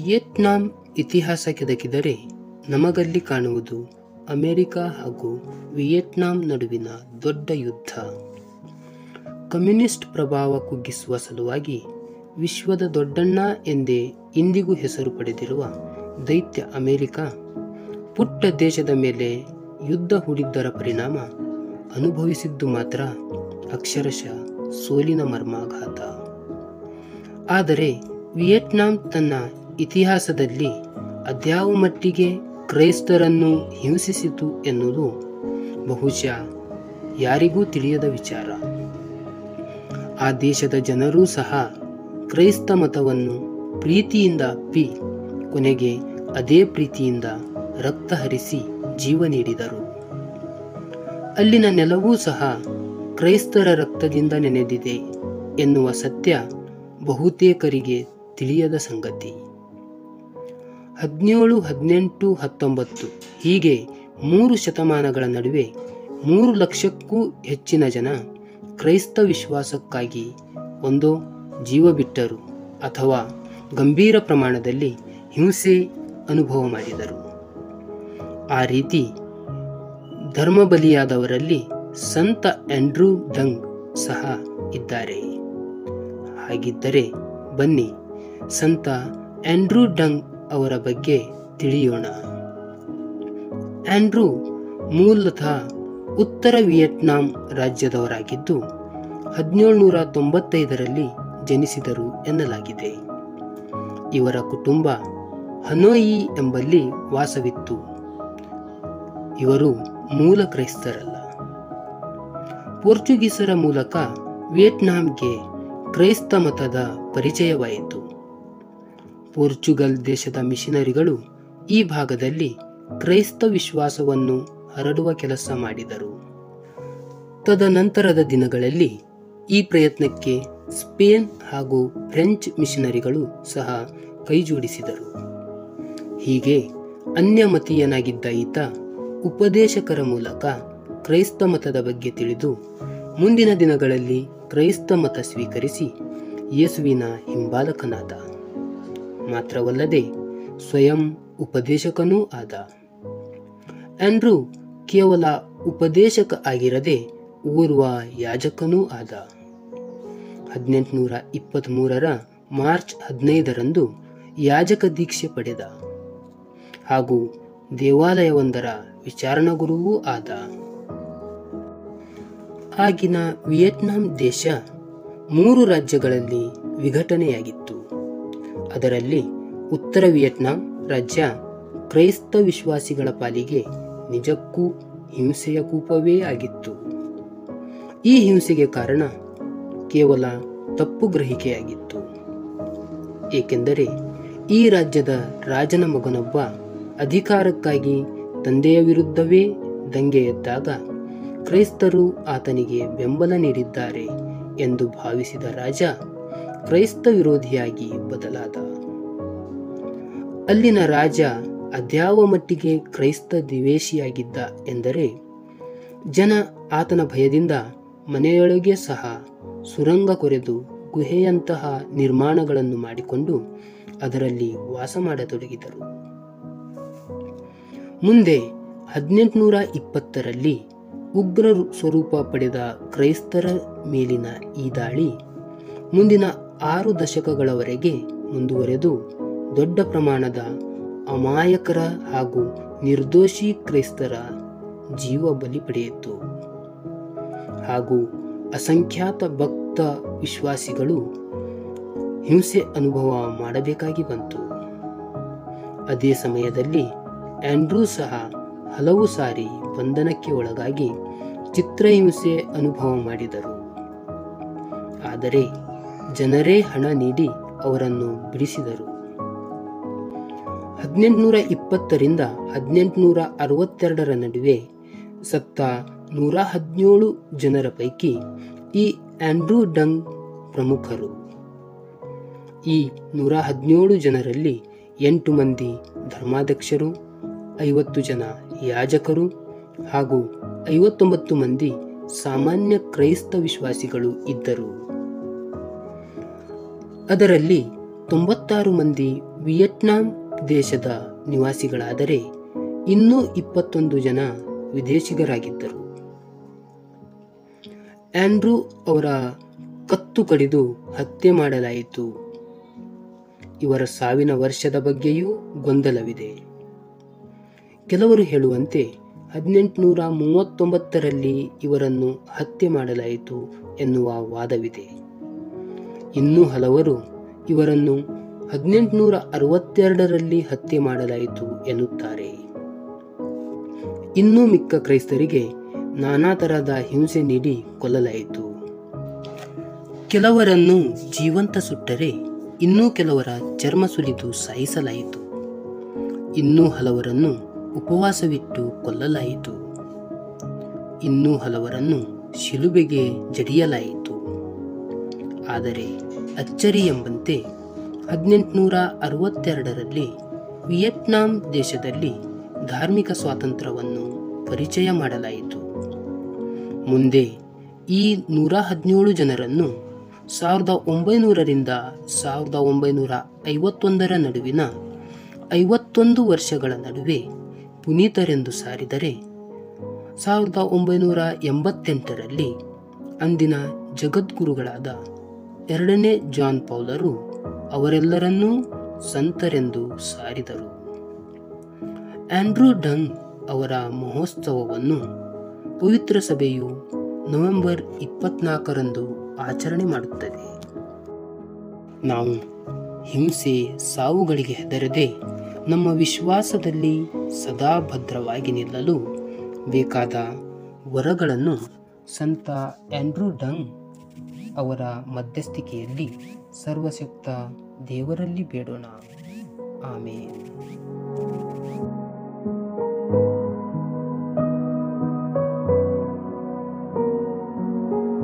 Vietnam ಇತಿಹಾಸ ಕೆದಕಿದರೆ ನಮಗಲ್ಲಿ ಕಾಣುವುದು America ಹಾಗೂ ವಿಯೆಟ್ನಾಂ ನಡುವಿನ ದೊಡ್ಡ ಯುದ್ಧ ಕಮ್ಯುನಿಸ್ಟ್ ಪ್ರಭಾವ ಕುಗ್ಗಿಸುವ ಸಲುವಾಗಿ ವಿಶ್ವದ ದೊಡ್ಡಣ್ಣ ಎಂದೇ ಇಂದಿಗೂ ಹೆಸರು ಪಡೆದಿರುವ ದೈತ್ಯ ಅಮೆರಿಕ ಪುಟ್ಟ ದೇಶದ ಮೇಲೆ ಯುದ್ಧ ಹೂಡಿದ್ದರ ಪರಿಣಾಮ ಅನುಭವಿಸಿದ್ದು ಮಾತ್ರ ಅಕ್ಷರಶಃ ಸೋಲಿನ ಮರ್ಮಾಘಾತ ಆದರೆ ವಿಯೆಟ್ನಾಂ ತನ್ನ ಇತಿಹಾಸದಲ್ಲಿ ಅದ್ಯಾವ ಮಟ್ಟಿಗೆ ಕ್ರೈಸ್ತರನ್ನು ಹಿಂಸಿಸಿತು ಎನ್ನುವುದು ಬಹುಶಃ ಯಾರಿಗೂ ತಿಳಿಯದ ವಿಚಾರ ಆ ದೇಶದ ಜನರೂ ಸಹ ಕ್ರೈಸ್ತ ಮತವನ್ನು ಪ್ರೀತಿಯಿಂದ ಅಪ್ಪಿ ಕೊನೆಗೆ ಅದೇ ಪ್ರೀತಿಯಿಂದ ರಕ್ತ ಹರಿಸಿ ಜೀವ ನೀಡಿದರು ಅಲ್ಲಿನ ನೆಲವೂ ಸಹ ಕ್ರೈಸ್ತರ ರಕ್ತದಿಂದ ನೆನೆದಿದೆ ಎನ್ನುವ ಸತ್ಯ ಬಹುತೇಕರಿಗೆ ತಿಳಿಯದ ಸಂಗತಿ ಹದಿನೇಳು ಹದಿನೆಂಟು ಹತ್ತೊಂಬತ್ತು ಹೀಗೆ ಮೂರು ಶತಮಾನಗಳ ನಡುವೆ ಮೂರು ಲಕ್ಷಕ್ಕೂ ಹೆಚ್ಚಿನ ಜನ ಕ್ರೈಸ್ತ ವಿಶ್ವಾಸಕ್ಕಾಗಿ ಒಂದೋ ಜೀವ ಬಿಟ್ಟರು ಅಥವಾ ಗಂಭೀರ ಪ್ರಮಾಣದಲ್ಲಿ ಹಿಂಸೆ ಅನುಭವ ಮಾಡಿದರು ಆ ರೀತಿ ಧರ್ಮಬಲಿಯಾದವರಲ್ಲಿ ಸಂತ ಆಂಡ್ರೂ ಡಂಗ್ ಸಹ ಇದ್ದಾರೆ ಹಾಗಿದ್ದರೆ ಬನ್ನಿ ಸಂತ ಆಂಡ್ರೂ ಡಂಗ್ ಅವರ ಬಗ್ಗೆ ತಿಳಿಯೋಣ ಆಂಡ್ರೂ ಮೂಲತಃ ಉತ್ತರ ವಿಯೆಟ್ನಾಂ ರಾಜ್ಯದವರಾಗಿದ್ದು ಹದಿನೇಳುನೂರ ತೊಂಬತ್ತೈದರಲ್ಲಿ ಜನಿಸಿದರು ಎನ್ನಲಾಗಿದೆ ಇವರ ಕುಟುಂಬ ಹನೋಯಿ ಎಂಬಲ್ಲಿ ವಾಸವಿತ್ತು ಇವರು ಮೂಲ ಕ್ರೈಸ್ತರಲ್ಲ ಪೋರ್ಚುಗೀಸರ ಮೂಲಕ ವಿಯೆಟ್ನಾಂಗೆ ಕ್ರೈಸ್ತ ಮತದ ಪರಿಚಯವಾಯಿತು ಪೋರ್ಚುಗಲ್ ದೇಶದ ಮಿಷನರಿಗಳು ಈ ಭಾಗದಲ್ಲಿ ಕ್ರೈಸ್ತ ವಿಶ್ವಾಸವನ್ನು ಹರಡುವ ಕೆಲಸ ಮಾಡಿದರು ತದನಂತರದ ದಿನಗಳಲ್ಲಿ ಈ ಪ್ರಯತ್ನಕ್ಕೆ ಸ್ಪೇನ್ ಹಾಗೂ ಫ್ರೆಂಚ್ ಮಿಷನರಿಗಳು ಸಹ ಕೈಜೋಡಿಸಿದರು ಹೀಗೆ ಅನ್ಯಮತೀಯನಾಗಿದ್ದ ಈತ ಉಪದೇಶಕರ ಮೂಲಕ ಕ್ರೈಸ್ತ ಮತದ ಬಗ್ಗೆ ತಿಳಿದು ಮುಂದಿನ ದಿನಗಳಲ್ಲಿ ಕ್ರೈಸ್ತ ಮತ ಸ್ವೀಕರಿಸಿ ಯೇಸುವಿನ ಹಿಂಬಾಲಕನಾದ ಮಾತ್ರವಲ್ಲದೆ ಸ್ವಯಂ ಉಪದೇಶಕನೂ ಆದ ಆಂಡ್ರೂ ಕೇವಲ ಉಪದೇಶಕ ಆಗಿರದೆ ಓರ್ವ ಯಾಜಕನೂ ಆದ ಹದಿನೆಂಟುನೂರ ಇಪ್ಪತ್ತ್ಮೂರರ ಮಾರ್ಚ್ ಹದಿನೈದರಂದು ಯಾಜಕ ದೀಕ್ಷೆ ಪಡೆದ ಹಾಗೂ ದೇವಾಲಯವೊಂದರ ವಿಚಾರಣಗುರುವೂ ಆದ ಆಗಿನ ವಿಯೆಟ್ನಾಂ ದೇಶ ಮೂರು ರಾಜ್ಯಗಳಲ್ಲಿ ವಿಘಟನೆಯಾಗಿತ್ತು ಅದರಲ್ಲಿ ಉತ್ತರ ವಿಯೆಟ್ನಾಂ ರಾಜ್ಯ ಕ್ರೈಸ್ತ ವಿಶ್ವಾಸಿಗಳ ಪಾಲಿಗೆ ನಿಜಕ್ಕೂ ಹಿಂಸೆಯ ಕೂಪವೇ ಆಗಿತ್ತು ಈ ಹಿಂಸೆಗೆ ಕಾರಣ ಕೇವಲ ತಪ್ಪು ಗ್ರಹಿಕೆಯಾಗಿತ್ತು ಏಕೆಂದರೆ ಈ ರಾಜ್ಯದ ರಾಜನ ಮಗನೊಬ್ಬ ಅಧಿಕಾರಕ್ಕಾಗಿ ತಂದೆಯ ವಿರುದ್ಧವೇ ದಂಗೆ ಎದ್ದಾಗ ಕ್ರೈಸ್ತರು ಆತನಿಗೆ ಬೆಂಬಲ ನೀಡಿದ್ದಾರೆ ಎಂದು ಭಾವಿಸಿದ ರಾಜ ಕ್ರೈಸ್ತ ವಿರೋಧಿಯಾಗಿ ಬದಲಾದ ಅಲ್ಲಿನ ರಾಜ ಅದ್ಯಾವ ಮಟ್ಟಿಗೆ ಕ್ರೈಸ್ತ ದ್ವೇಷಿಯಾಗಿದ್ದ ಎಂದರೆ ಜನ ಆತನ ಭಯದಿಂದ ಮನೆಯೊಳಗೆ ಸಹ ಸುರಂಗ ಕೊರೆದು ಗುಹೆಯಂತಹ ನಿರ್ಮಾಣಗಳನ್ನು ಮಾಡಿಕೊಂಡು ಅದರಲ್ಲಿ ವಾಸ ಮಾಡತೊಡಗಿದರು ಮುಂದೆ ಹದಿನೆಂಟುನೂರ ಇಪ್ಪತ್ತರಲ್ಲಿ ಉಗ್ರ ಸ್ವರೂಪ ಪಡೆದ ಕ್ರೈಸ್ತರ ಮೇಲಿನ ಈ ದಾಳಿ ಮುಂದಿನ ಆರು ದಶಕಗಳವರೆಗೆ ಮುಂದುವರೆದು ದೊಡ್ಡ ಪ್ರಮಾಣದ ಅಮಾಯಕರ ಹಾಗೂ ನಿರ್ದೋಷಿ ಕ್ರೈಸ್ತರ ಜೀವ ಬಲಿ ಪಡೆಯಿತು ಹಾಗೂ ಅಸಂಖ್ಯಾತ ಭಕ್ತ ವಿಶ್ವಾಸಿಗಳು ಹಿಂಸೆ ಅನುಭವ ಮಾಡಬೇಕಾಗಿ ಬಂತು ಅದೇ ಸಮಯದಲ್ಲಿ ಆಂಡ್ರೂ ಸಹ ಹಲವು ಸಾರಿ ಬಂಧನಕ್ಕೆ ಒಳಗಾಗಿ ಚಿತ್ರಹಿಂಸೆ ಅನುಭವ ಮಾಡಿದರು ಆದರೆ ಜನರೇ ಹಣ ನೀಡಿ ಅವರನ್ನು ಬಿಡಿಸಿದರು ಹದಿನೆಂಟುನೂರ ಇಪ್ಪತ್ತರಿಂದ ಹದಿನೆಂಟುನೂರ ಅರವತ್ತೆರಡರ ನಡುವೆ ಸತ್ತ ನೂರ ಹದಿನೇಳು ಜನರ ಪೈಕಿ ಈ ಆಂಡ್ರೂ ಡಂಗ್ ಪ್ರಮುಖರು ಈ ನೂರ ಹದಿನೇಳು ಜನರಲ್ಲಿ ಎಂಟು ಮಂದಿ ಧರ್ಮಾಧ್ಯಕ್ಷರು ಐವತ್ತು ಜನ ಯಾಜಕರು ಹಾಗೂ ಐವತ್ತೊಂಬತ್ತು ಮಂದಿ ಸಾಮಾನ್ಯ ಕ್ರೈಸ್ತ ವಿಶ್ವಾಸಿಗಳು ಇದ್ದರು ಅದರಲ್ಲಿ ತೊಂಬತ್ತಾರು ಮಂದಿ ವಿಯೆಟ್ನಾಂ ದೇಶದ ನಿವಾಸಿಗಳಾದರೆ ಇನ್ನೂ ಇಪ್ಪತ್ತೊಂದು ಜನ ವಿದೇಶಿಗರಾಗಿದ್ದರು ಆಂಡ್ರೂ ಅವರ ಕತ್ತು ಕಡಿದು ಹತ್ಯೆ ಮಾಡಲಾಯಿತು ಇವರ ಸಾವಿನ ವರ್ಷದ ಬಗ್ಗೆಯೂ ಗೊಂದಲವಿದೆ ಕೆಲವರು ಹೇಳುವಂತೆ ಹದಿನೆಂಟುನೂರ ಮೂವತ್ತೊಂಬತ್ತರಲ್ಲಿ ಇವರನ್ನು ಹತ್ಯೆ ಮಾಡಲಾಯಿತು ಎನ್ನುವ ವಾದವಿದೆ ಇನ್ನೂ ಹಲವರು ಇವರನ್ನು ಹದಿನೆಂಟುನೂರ ಅರವತ್ತೆರಡರಲ್ಲಿ ಹತ್ಯೆ ಮಾಡಲಾಯಿತು ಎನ್ನುತ್ತಾರೆ ಇನ್ನೂ ಮಿಕ್ಕ ಕ್ರೈಸ್ತರಿಗೆ ನಾನಾ ತರಹದ ಹಿಂಸೆ ನೀಡಿ ಕೊಲ್ಲಲಾಯಿತು ಕೆಲವರನ್ನು ಜೀವಂತ ಸುಟ್ಟರೆ ಇನ್ನೂ ಕೆಲವರ ಚರ್ಮ ಸುಲಿದು ಸಾಯಿಸಲಾಯಿತು ಇನ್ನೂ ಹಲವರನ್ನು ಉಪವಾಸವಿಟ್ಟು ಕೊಲ್ಲಲಾಯಿತು ಇನ್ನೂ ಹಲವರನ್ನು ಶಿಲುಬೆಗೆ ಜಡಿಯಲಾಯಿತು ಆದರೆ ಅಚ್ಚರಿ ಎಂಬಂತೆ ಹದಿನೆಂಟುನೂರ ಅರವತ್ತೆರಡರಲ್ಲಿ ವಿಯೆಟ್ನಾಂ ದೇಶದಲ್ಲಿ ಧಾರ್ಮಿಕ ಸ್ವಾತಂತ್ರ್ಯವನ್ನು ಪರಿಚಯ ಮಾಡಲಾಯಿತು ಮುಂದೆ ಈ ನೂರ ಹದಿನೇಳು ಜನರನ್ನು ಸಾವಿರದ ಒಂಬೈನೂರರಿಂದ ಸಾವಿರದ ಒಂಬೈನೂರ ಐವತ್ತೊಂದರ ನಡುವಿನ ಐವತ್ತೊಂದು ವರ್ಷಗಳ ನಡುವೆ ಪುನೀತರೆಂದು ಸಾರಿದರೆ ಸಾವಿರದ ಒಂಬೈನೂರ ಎಂಬತ್ತೆಂಟರಲ್ಲಿ ಅಂದಿನ ಜಗದ್ಗುರುಗಳಾದ ಎರಡನೇ ಜಾನ್ ಪೌಲರು ಅವರೆಲ್ಲರನ್ನೂ ಸಂತರೆಂದು ಸಾರಿದರು ಆಂಡ್ರೂ ಡಂಗ್ ಅವರ ಮಹೋತ್ಸವವನ್ನು ಪವಿತ್ರ ಸಭೆಯು ನವೆಂಬರ್ ಇಪ್ಪತ್ನಾಲ್ಕರಂದು ಆಚರಣೆ ಮಾಡುತ್ತದೆ ನಾವು ಹಿಂಸೆ ಸಾವುಗಳಿಗೆ ಹೆದರದೆ ನಮ್ಮ ವಿಶ್ವಾಸದಲ್ಲಿ ಸದಾ ಭದ್ರವಾಗಿ ನಿಲ್ಲಲು ಬೇಕಾದ ವರಗಳನ್ನು ಸಂತ ಆಂಡ್ರೂ ಡಂಗ್ ಅವರ ಮಧ್ಯಸ್ಥಿಕೆಯಲ್ಲಿ ಸರ್ವಶಕ್ತ ದೇವರಲ್ಲಿ ಬೇಡೋಣ ಆಮೇಲೆ